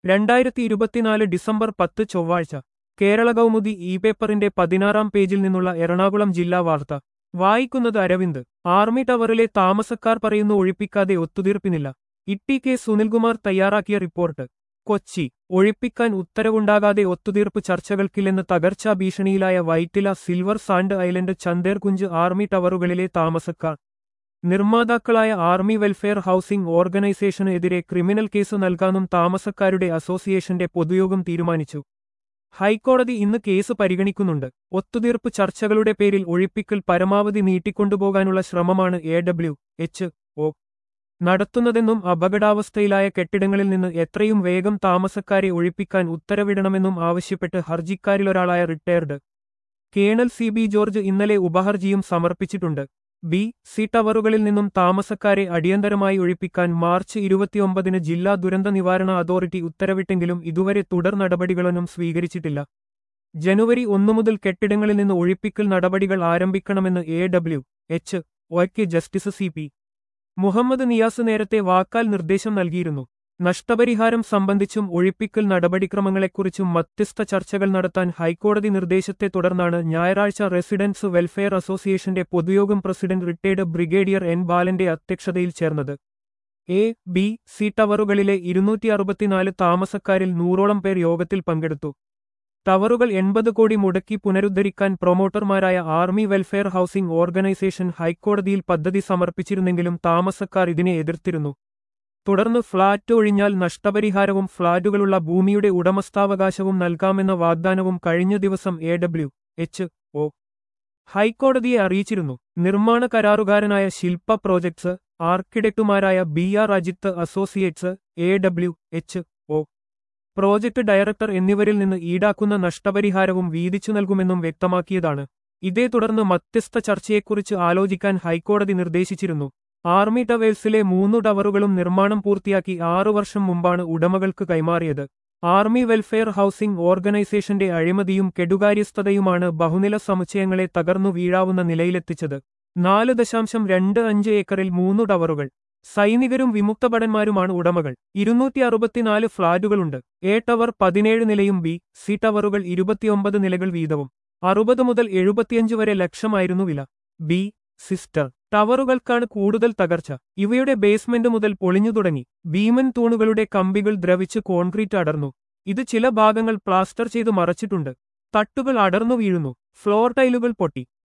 രണ്ടായിരത്തി ഇരുപത്തിനാല് ഡിസംബർ പത്ത് ചൊവ്വാഴ്ച കേരള കൗമുദി ഇ പേപ്പറിന്റെ പതിനാറാം പേജിൽ നിന്നുള്ള എറണാകുളം ജില്ലാ വാർത്ത വായിക്കുന്നത് അരവിന്ദ് ആർമി ടവറിലെ താമസക്കാർ പറയുന്നു ഒഴിപ്പിക്കാതെ ഒത്തുതീർപ്പിനില്ല ഇട്ടി കെ സുനിൽകുമാർ തയ്യാറാക്കിയ റിപ്പോർട്ട് കൊച്ചി ഒഴിപ്പിക്കാൻ ഉത്തരവുണ്ടാകാതെ ഒത്തുതീർപ്പ് ചർച്ചകൾക്കില്ലെന്ന് തകർച്ചാ ഭീഷണിയിലായ Vyttila silver sand island Chanderkunj army ടവറുകളിലെ താമസക്കാർ നിർമ്മാതാക്കളായ ആർമി വെൽഫെയർ ഹൌസിംഗ് ഓർഗനൈസേഷന് എതിരെ ക്രിമിനൽ കേസ് നൽകാനും താമസക്കാരുടെ അസോസിയേഷന്റെ പൊതുയോഗം തീരുമാനിച്ചു ഹൈക്കോടതി ഇന്ന് കേസ് പരിഗണിക്കുന്നുണ്ട് ഒത്തുതീർപ്പ് ചർച്ചകളുടെ പേരിൽ ഒഴിപ്പിക്കൽ പരമാവധി നീട്ടിക്കൊണ്ടുപോകാനുള്ള ശ്രമമാണ് എ ഡബ്ല്യു എച്ച് ഒ നടത്തുന്നതെന്നും അപകടാവസ്ഥയിലായ കെട്ടിടങ്ങളിൽ നിന്ന് എത്രയും വേഗം താമസക്കാരെ ഒഴിപ്പിക്കാൻ ഉത്തരവിടണമെന്നും ആവശ്യപ്പെട്ട് ഹർജിക്കാരിലൊരാളായ retired colonel C B George ഇന്നലെ ഉപഹർജിയും സമർപ്പിച്ചിട്ടുണ്ട് ബി സി ടവറുകളിൽ നിന്നും താമസക്കാരെ അടിയന്തരമായി ഒഴിപ്പിക്കാൻ മാർച്ച് ഇരുപത്തിയൊമ്പതിന് ജില്ലാ ദുരന്ത നിവാരണ അതോറിറ്റി ഉത്തരവിട്ടെങ്കിലും ഇതുവരെ തുടർ നടപടികളൊന്നും സ്വീകരിച്ചിട്ടില്ല ജനുവരി ഒന്നു മുതൽ കെട്ടിടങ്ങളിൽ നിന്ന് ഒഴിപ്പിക്കൽ നടപടികൾ ആരംഭിക്കണമെന്ന് എ ഡബ്ല്യു എച്ച് ഒയ്ക്ക് justice C P Muhammad Niyas നേരത്തെ വാക്കാൽ നിർദ്ദേശം നൽകിയിരുന്നു നഷ്ടപരിഹാരം സംബന്ധിച്ചും ഒഴിപ്പിക്കൽ നടപടിക്രമങ്ങളെക്കുറിച്ചും മധ്യസ്ഥ ചർച്ചകൾ നടത്താൻ ഹൈക്കോടതി നിർദ്ദേശത്തെ തുടർന്നാണ് ഞായറാഴ്ച റെസിഡൻസ് വെൽഫെയർ അസോസിയേഷന്റെ പൊതുയോഗം പ്രസിഡന്റ് റിട്ടയർഡ് ബ്രിഗേഡിയർ എൻ ബാലന്റെ അധ്യക്ഷതയിൽ ചേർന്നത് എ ബി സി ടവറുകളിലെ ഇരുന്നൂറ്റി അറുപത്തിനാല് താമസക്കാരിൽ നൂറോളം പേർ യോഗത്തിൽ പങ്കെടുത്തു ടവറുകൾ എൺപത് കോടി മുടക്കി പുനരുദ്ധരിക്കാൻ പ്രൊമോട്ടർമാരായ ആർമി വെൽഫെയർ ഹൌസിംഗ് ഓർഗനൈസേഷൻ ഹൈക്കോടതിയിൽ പദ്ധതി സമർപ്പിച്ചിരുന്നെങ്കിലും താമസക്കാർ ഇതിനെ എതിർത്തിരുന്നു തുടർന്ന് ഫ്ളാറ്റ് ഒഴിഞ്ഞാൽ നഷ്ടപരിഹാരവും ഫ്ളാറ്റുകളുള്ള ഭൂമിയുടെ ഉടമസ്ഥാവകാശവും നൽകാമെന്ന വാഗ്ദാനവും കഴിഞ്ഞ ദിവസം എ ഡബ്ല്യു എച്ച് ഒ ഹൈക്കോടതിയെ അറിയിച്ചിരുന്നു നിർമ്മാണ കരാറുകാരനായ ശില്പ പ്രോജക്ട്സ് ആർക്കിടെക്ടുമാരായ B R Ajith associates A W H O project director എന്നിവരിൽ നിന്ന് ഈടാക്കുന്ന നഷ്ടപരിഹാരവും വീതിച്ചു നൽകുമെന്നും വ്യക്തമാക്കിയതാണ് ഇതേ തുടർന്ന് മധ്യസ്ഥ ചർച്ചയെക്കുറിച്ച് ആലോചിക്കാൻ ഹൈക്കോടതി നിർദ്ദേശിച്ചിരുന്നു ആർമി ടവേഴ്സിലെ മൂന്നു ടവറുകളും നിർമ്മാണം പൂർത്തിയാക്കി ആറു വർഷം മുമ്പാണ് ഉടമകൾക്ക് കൈമാറിയത് ആർമി വെൽഫെയർ ഹൌസിംഗ് ഓർഗനൈസേഷന്റെ അഴിമതിയും കെടുകാര്യസ്ഥതയുമാണ് ബഹുനില സമുച്ചയങ്ങളെ തകർന്നു വീഴാവുന്ന നിലയിലെത്തിച്ചത് നാല് ദശാംശം രണ്ട് അഞ്ച് ഏക്കറിൽ മൂന്നു ടവറുകൾ സൈനികരും വിമുക്തഭടന്മാരുമാണ് ഉടമകൾ ഇരുന്നൂറ്റി അറുപത്തിനാല് ഫ്ളാറ്റുകളുണ്ട് എ ടവർ പതിനേഴ് നിലയും ബി സി ടവറുകൾ ഇരുപത്തിയൊമ്പത് നിലകൾ വീതവും അറുപത് മുതൽ എഴുപത്തിയഞ്ച് വരെ ലക്ഷമായിരുന്നു വില ബി സിസ്റ്റർ ടവറുകൾക്കാണ് കൂടുതൽ തകർച്ച ഇവയുടെ ബേസ്മെന്റ് മുതൽ പൊളിഞ്ഞു തുടങ്ങി ഭീമൻ തൂണുകളുടെ കമ്പികൾ ദ്രവിച്ച് കോൺക്രീറ്റ് അടർന്നു ഇത് ചില ഭാഗങ്ങൾ പ്ലാസ്റ്റർ ചെയ്ത് മറച്ചിട്ടുണ്ട് തട്ടുകൾ അടർന്നു വീഴുന്നു ഫ്ലോർ ടൈലുകൾ പൊട്ടി